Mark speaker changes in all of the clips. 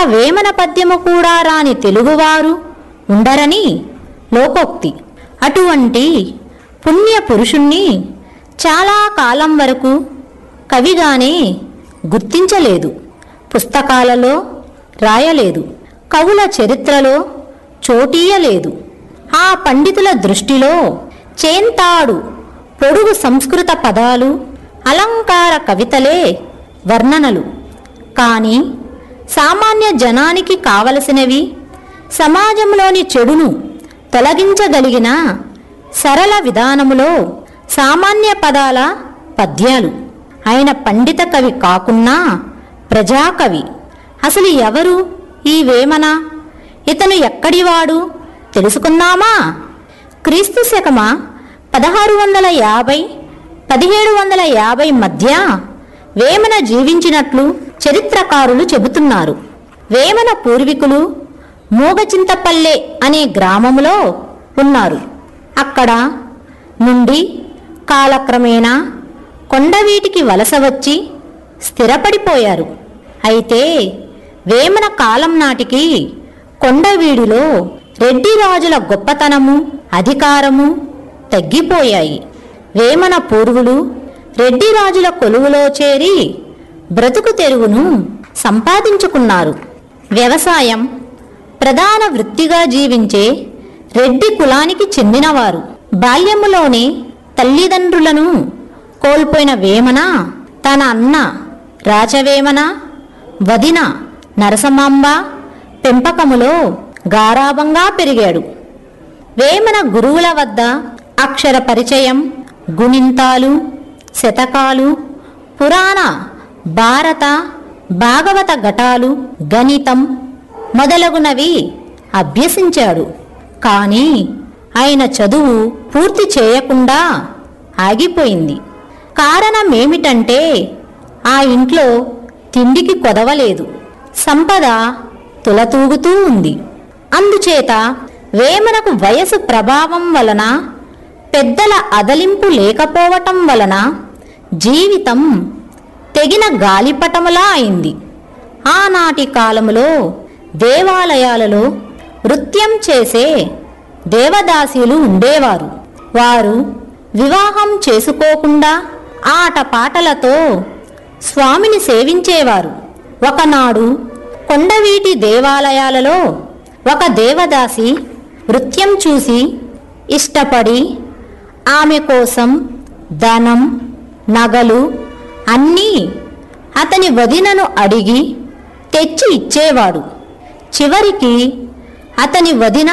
Speaker 1: వేమన పద్యము కూడా రాని తెలుగువారు ఉండరని లోకోక్తి అటువంటి పుణ్య పురుషుణ్ణి చాలా కాలం వరకు కవిగానే గుర్తించలేదు పుస్తకాలలో రాయలేదు కవుల చరిత్రలో చోటీయలేదు ఆ పండితుల దృష్టిలో చేంతాడు పొడుగు సంస్కృత పదాలు అలంకార కవితలే వర్ణనలు కానీ సామాన్య జనానికి కావలసినవి సమాజంలోని చెడును తొలగించగలిగిన సరళ విధానములో సామాన్య పదాల పద్యాలు ఆయన పండిత కవి కాకున్నా ప్రజాకవి అసలు ఎవరు ఈ వేమన ఇతను ఎక్కడివాడు తెలుసుకుందామా క్రీస్తు శకమ పదహారు వందల యాభై పదిహేడు వందల యాభై మధ్య వేమన జీవించినట్లు చరిత్రకారులు చెబుతున్నారు వేమన పూర్వీకులు మూగచింతపల్లె అనే గ్రామములో ఉన్నారు అక్కడ నుండి కాలక్రమేణా కొండవీటికి వలస వచ్చి స్థిరపడిపోయారు అయితే వేమన కాలం నాటికి కొండవీడిలో రెడ్డి రాజుల గొప్పతనము అధికారము తగ్గిపోయాయి వేమన పూర్వులు రెడ్డి రాజుల కొలువులో చేరి బ్రతుకు తెరువును సంపాదించుకున్నారు వ్యవసాయం ప్రధాన వృత్తిగా జీవించే రెడ్డి కులానికి చెందినవారు బాల్యములోనే తల్లిదండ్రులను కోల్పోయిన వేమన తన అన్న రాచవేమన వదిన నరసమాంబ పెంపకములో గారాబంగా పెరిగాడు వేమన గురువుల వద్ద అక్షర పరిచయం గుణింతాలు శతకాలు పురాణ భారత భాగవత ఘటాలు గణితం మొదలగునవి అభ్యసించాడు కానీ ఆయన చదువు పూర్తి చేయకుండా ఆగిపోయింది కారణమేమిటంటే ఆ ఇంట్లో తిండికి కొదవలేదు సంపద తులతూగుతూ ఉంది అందుచేత వేమనకు వయసు ప్రభావం వలన పెద్దల అదలింపు లేకపోవటం వలన జీవితం తెగిన గాలిపటములా అయింది ఆనాటి కాలములో దేవాలయాలలో నృత్యం చేసే దేవదాసీలు ఉండేవారు వారు వివాహం చేసుకోకుండా ఆటపాటలతో స్వామిని సేవించేవారు ఒకనాడు కొండవీటి దేవాలయాలలో ఒక దేవదాసి నృత్యం చూసి ఇష్టపడి ఆమె కోసం ధనం నగలు అన్నీ అతని వదినను అడిగి తెచ్చి ఇచ్చేవాడు చివరికి అతని వదిన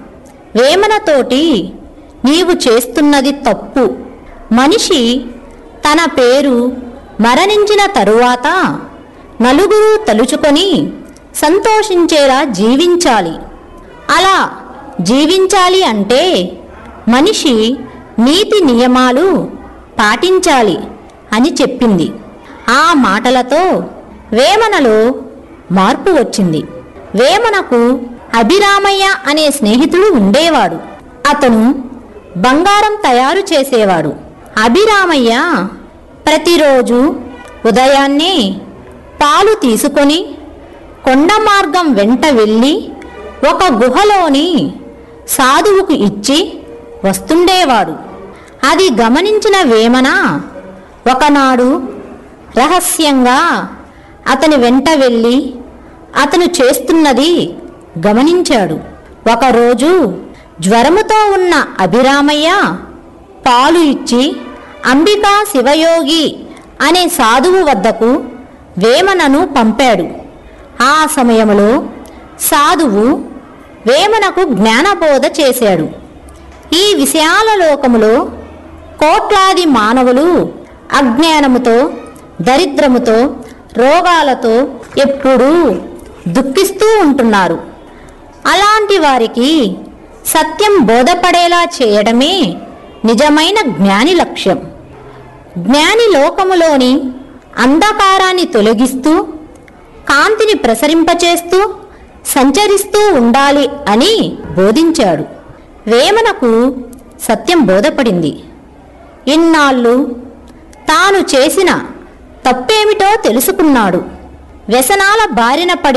Speaker 1: వేమనతోటి నీవు చేస్తున్నది తప్పు మనిషి తన పేరు మరణించిన తరువాత నలుగురు తలుచుకొని సంతోషించేలా జీవించాలి అలా జీవించాలి అంటే మనిషి నీతి నియమాలు పాటించాలి అని చెప్పింది ఆ మాటలతో వేమనలో మార్పు వచ్చింది వేమనకు అభిరామయ్య అనే స్నేహితుడు ఉండేవాడు అతను బంగారం తయారు చేసేవాడు అభిరామయ్య ప్రతిరోజు ఉదయాన్నే పాలు తీసుకొని కొండ మార్గం వెంట వెళ్ళి ఒక గుహలోని సాధువుకు ఇచ్చి వస్తుండేవాడు అది గమనించిన వేమన ఒకనాడు రహస్యంగా అతని వెంట వెళ్ళి అతను చేస్తున్నది గమనించాడు ఒకరోజు జ్వరముతో ఉన్న అభిరామయ్య పాలు ఇచ్చి అంబికా శివయోగి అనే సాధువు వద్దకు వేమనను పంపాడు ఆ సమయంలో సాధువు వేమనకు జ్ఞానబోధ చేశాడు ఈ విశాల లోకములో కోట్లాది మానవులు అజ్ఞానముతో దరిద్రముతో రోగాలతో ఎప్పుడూ దుఃఖిస్తూ ఉంటున్నారు అలాంటి వారికి సత్యం బోధపడేలా చేయడమే నిజమైన జ్ఞాని లక్ష్యం జ్ఞాని లోకములోని అంధకారాన్ని తొలగిస్తూ కాంతిని ప్రసరింపచేస్తూ సంచరిస్తూ ఉండాలి అని బోధించాడు వేమనకు సత్యం బోధపడింది ఇన్నాళ్ళు తాను చేసిన తప్పేమిటో తెలుసుకున్నాడు వ్యసనాల బారిన పడి